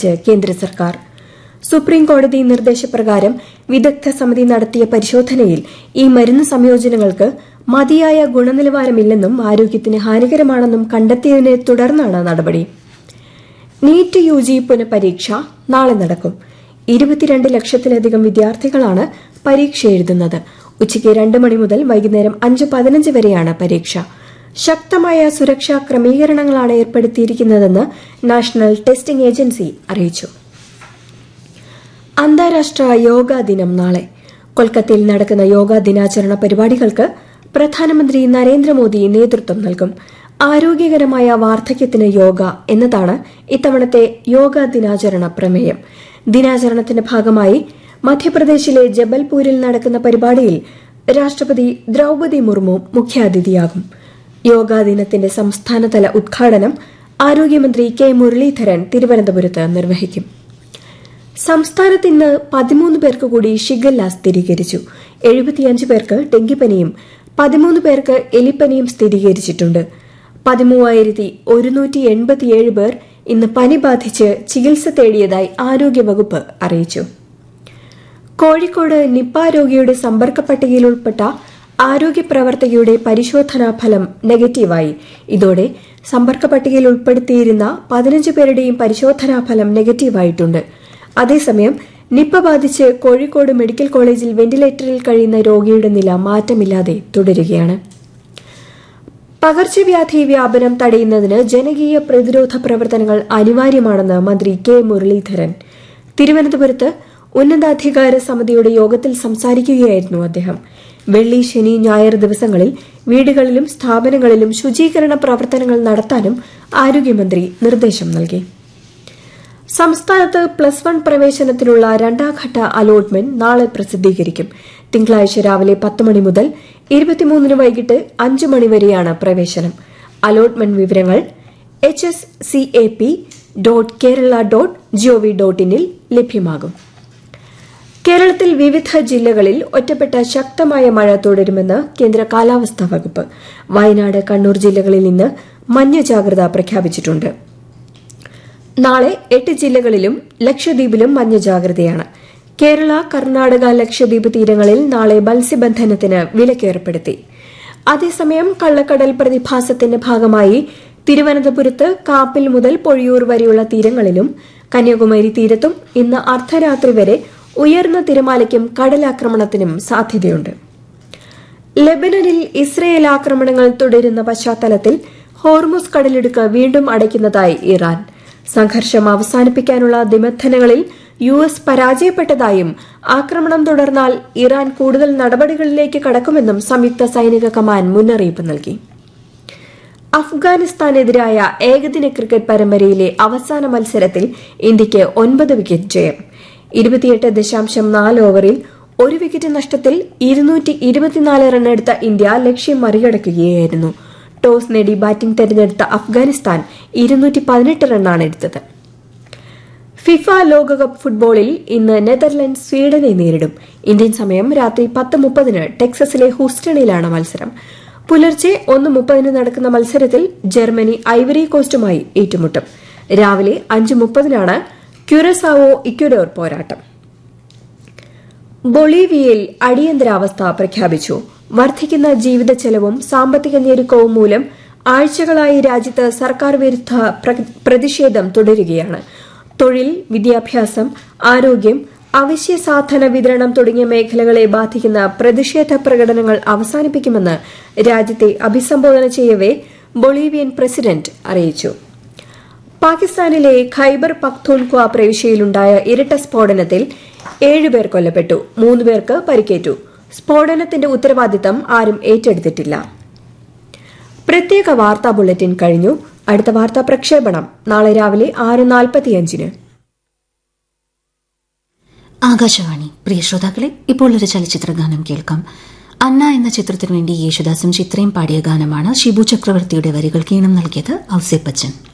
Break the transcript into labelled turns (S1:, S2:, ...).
S1: അനുവദിച്ച് കേന്ദ്ര സർക്കാർ സുപ്രീം കോടതി നിർദ്ദേശപ്രകാരം വിദഗ്ധ സമിതി നടത്തിയ പരിശോധനയിൽ ഈ മരുന്ന് സംയോജനങ്ങൾക്ക് മതിയായ ഗുണനിലവാരമില്ലെന്നും ആരോഗ്യത്തിന് ഹാനികരമാണെന്നും കണ്ടെത്തിയതിനെ തുടർന്നാണ് നടപടി നീറ്റ് യു ജി പുനഃപരീക്ഷ നാളെ നടക്കും ഇരുപത്തിരണ്ട് ലക്ഷത്തിലധികം വിദ്യാർത്ഥികളാണ് പരീക്ഷ എഴുതുന്നത് ഉച്ചയ്ക്ക് രണ്ട് മണി മുതൽ വൈകുന്നേരം അഞ്ച് പതിനഞ്ച് വരെയാണ് പരീക്ഷ ശക്തമായ സുരക്ഷാ ക്രമീകരണങ്ങളാണ് ഏർപ്പെടുത്തിയിരിക്കുന്നതെന്ന് നാഷണൽ ടെസ്റ്റിംഗ് ഏജൻസി അറിയിച്ചു അന്താരാഷ്ട്ര യോഗാ ദിനം നാളെ കൊൽക്കത്തയിൽ നടക്കുന്ന യോഗാ ദിനാചരണ പരിപാടികൾക്ക് പ്രധാനമന്ത്രി നരേന്ദ്രമോദി നേതൃത്വം നൽകും ആരോഗ്യകരമായ വാർദ്ധക്യത്തിന് യോഗ എന്നതാണ് ഇത്തവണത്തെ യോഗാ ദിനാചരണ പ്രമേയം ദിനാചരണത്തിന്റെ ഭാഗമായി മധ്യപ്രദേശിലെ ജബൽപൂരിൽ നടക്കുന്ന പരിപാടിയിൽ രാഷ്ട്രപതി ദ്രൌപതി മുർമു മുഖ്യാതിഥിയാകും യോഗാ ദിനത്തിന്റെ സംസ്ഥാനതല ഉദ്ഘാടനം ആരോഗ്യമന്ത്രി കെ മുരളീധരൻ തിരുവനന്തപുരത്ത് നിർവഹിക്കും സംസ്ഥാനത്ത് ഇന്ന് പതിമൂന്ന് പേർക്ക് കൂടി ഷിഗല്ല സ്ഥിരീകരിച്ചു എഴുപത്തിയഞ്ച് പേർക്ക് ഡെങ്കിപ്പനിയും പതിമൂന്ന് പേർക്ക് എലിപ്പനിയും സ്ഥിരീകരിച്ചിട്ടുണ്ട് പതിമൂവായിരത്തി ഒരുന്നൂറ്റി എൺപത്തിയേഴ് പേർ ഇന്ന് പനി ബാധിച്ച് ചികിത്സ തേടിയതായി ആരോഗ്യവകുപ്പ് അറിയിച്ചു കോഴിക്കോട് നിപ്പ രോഗിയുടെ സമ്പർക്ക പട്ടികയിൽ ഉൾപ്പെട്ട ആരോഗ്യ പ്രവർത്തകയുടെ പരിശോധനാ ഫലം നെഗറ്റീവായി ഇതോടെ സമ്പർക്ക പട്ടികയിൽ ഉൾപ്പെടുത്തിയിരുന്ന പതിനഞ്ച് പേരുടെയും പരിശോധനാ ഫലം നെഗറ്റീവായിട്ടുണ്ട് അതേസമയം നിപ്പ ബാധിച്ച് കോഴിക്കോട് മെഡിക്കൽ കോളേജിൽ വെന്റിലേറ്ററിൽ കഴിയുന്ന രോഗിയുടെ നില മാറ്റമില്ലാതെ തുടരുകയാണ് പകർച്ചവ്യാധി വ്യാപനം തടയുന്നതിന് ജനകീയ പ്രതിരോധ പ്രവർത്തനങ്ങൾ അനിവാര്യമാണെന്ന് മന്ത്രി കെ മുരളീധരൻ തിരുവനന്തപുരത്ത് ഉന്നതാധികാര സമിതിയുടെ യോഗത്തിൽ സംസാരിക്കുകയായിരുന്നു അദ്ദേഹം വെള്ളി ശനി ഞായർ ദിവസങ്ങളിൽ വീടുകളിലും സ്ഥാപനങ്ങളിലും ശുചീകരണ പ്രവർത്തനങ്ങൾ നടത്താനും ആരോഗ്യമന്ത്രി നിർദ്ദേശം നൽകി സംസ്ഥാനത്ത് പ്ലസ് വൺ പ്രവേശനത്തിനുള്ള രണ്ടാംഘട്ട അലോട്ട്മെന്റ് നാളെ പ്രസിദ്ധീകരിക്കും തിങ്കളാഴ്ച രാവിലെ പത്ത് മണി മുതൽ ഇരുപത്തിമൂന്നിന് വൈകിട്ട് അഞ്ച് മണിവരെയാണ് പ്രവേശനം അലോട്ട്മെന്റ് വിവരങ്ങൾ H S C A P dot Kerala dot GOV dot ഇനിൽ ലഭ്യമാകും കേരളത്തിൽ വിവിധ ജില്ലകളിൽ ഒറ്റപ്പെട്ട ശക്തമായ മഴ തുടരുമെന്ന് കേന്ദ്ര കാലാവസ്ഥാ വകുപ്പ് വയനാട് കണ്ണൂർ ജില്ലകളിൽ ഇന്ന് മഞ്ഞ ജാഗ്രത പ്രഖ്യാപിച്ചിട്ടുണ്ട് നാളെ എട്ട് ജില്ലകളിലും ലക്ഷദ്വീപിലും മഞ്ഞ ജാഗ്രതയാണ് കേരള കർണാടക ലക്ഷദ്വീപ് തീരങ്ങളിൽ നാളെ മത്സ്യബന്ധനത്തിന് വിലക്കേർപ്പെടുത്തി അതേസമയം കള്ളക്കടൽ പ്രതിഭാസത്തിന്റെ ഭാഗമായി തിരുവനന്തപുരത്ത് കാപ്പിൽ മുതൽ പൊഴിയൂർ വരെയുള്ള തീരങ്ങളിലും കന്യാകുമാരി തീരത്തും ഇന്ന് അർദ്ധരാത്രി വരെ ഉയർന്ന തിരമാലയ്ക്കും കടലാക്രമണത്തിനും സാധ്യതയുണ്ട് ലെബനനിൽ ഇസ്രയേൽ ആക്രമണങ്ങൾ തുടരുന്ന പശ്ചാത്തലത്തിൽ ഹോർമുസ് കടലിടുക്ക് വീണ്ടും അടയ്ക്കുന്നതായി ഇറാൻ സംഘർഷം അവസാനിപ്പിക്കാനുള്ള നിബന്ധനകളിൽ യു എസ് പരാജയപ്പെട്ടതായും ആക്രമണം തുടർന്നാൽ ഇറാൻ കൂടുതൽ നടപടികളിലേക്ക് കടക്കുമെന്നും സംയുക്ത സൈനിക കമാൻഡ് മുന്നറിയിപ്പ് നൽകി അഫ്ഗാനിസ്ഥാനെതിരായ ഏകദിന ക്രിക്കറ്റ് പരമ്പരയിലെ അവസാന മത്സരത്തിൽ ഇന്ത്യയ്ക്ക് ഒൻപത് വിക്കറ്റ് ജയം ഇരുപത്തിയെട്ട് ദശാംശം നാല് ഓവറിൽ ഒരു വിക്കറ്റ് നഷ്ടത്തിൽ ഇരുന്നൂറ്റി ഇരുപത്തിനാല് റണ്ണെടുത്ത ഇന്ത്യ ലക്ഷ്യം മറികടക്കുകയായിരുന്നു ടോസ് നേടി ബാറ്റിംഗ് തെരഞ്ഞെടുത്ത അഫ്ഗാനിസ്ഥാൻ ഇരുന്നൂറ്റി പതിനെട്ട് റണ്ണാണ് എടുത്തത് ഫിഫ ലോകകപ്പ് ഫുട്ബോളിൽ ഇന്ന് നെതർലൻഡ് സ്വീഡനെ നേരിടും ഇന്ത്യൻ സമയം രാത്രി പത്ത് മുപ്പതിന് ടെക്സസിലെ ഹൂസ്റ്റണിലാണ് മത്സരം പുലർച്ചെ ഒന്ന് മുപ്പതിന് നടക്കുന്ന മത്സരത്തിൽ ജർമ്മനി ഐവറി കോസ്റ്റുമായി ഏറ്റുമുട്ടും രാവിലെ അഞ്ച് മുപ്പതിനാണ് ക്യുറസാവോ ഇക്വഡോർ പോരാട്ടം ബൊളീവിയയിൽ അടിയന്തരാവസ്ഥ പ്രഖ്യാപിച്ചു വർദ്ധിക്കുന്ന ജീവിത ചെലവും സാമ്പത്തിക ഞെരുക്കവും മൂലം ആഴ്ചകളായി രാജ്യത്ത് സർക്കാർ വിരുദ്ധ പ്രതിഷേധം തുടരുകയാണ് തൊഴിൽ വിദ്യാഭ്യാസം ആരോഗ്യം അവശ്യ സാധന വിതരണം തുടങ്ങിയ മേഖലകളെ ബാധിക്കുന്ന പ്രതിഷേധ പ്രകടനങ്ങൾ അവസാനിപ്പിക്കുമെന്ന് രാജ്യത്തെ അഭിസംബോധന ചെയ്യവെ ബൊളീവിയൻ പ്രസിഡന്റ് അറിയിച്ചു പാകിസ്ഥാനിലെ ഖൈബർ പഖ്തൂൺഖ്വ പ്രവിശ്യയിലുണ്ടായ ഇരട്ട സ്ഫോടനത്തിൽ ഏഴുപേർ കൊല്ലപ്പെട്ടു മൂന്നുപേർക്ക് പരിക്കേറ്റു സ്ഫോടനത്തിന്റെ ഉത്തരവാദിത്തം ആരും ഏറ്റെടുത്തിട്ടില്ല പ്രത്യേക വാർത്താ ബുള്ളറ്റിൻ കഴിഞ്ഞു അടുത്ത വാർത്താ പ്രക്ഷേപണം നാളെ രാവിലെ ആറ് നാൽപ്പത്തിയഞ്ചിന്
S2: ആകാശവാണി പ്രിയ ശ്രോതാക്കളെ ഇപ്പോൾ ഒരു ചലച്ചിത്ര ഗാനം കേൾക്കാം അന്ന എന്ന ചിത്രത്തിനു വേണ്ടി യേശുദാസും ചിത്രയും പാടിയ ഗാനമാണ് ഷിബു ചക്രവർത്തിയുടെ വരികൾക്ക് ഈണം നൽകിയത് ഔസേപ്പച്ചൻ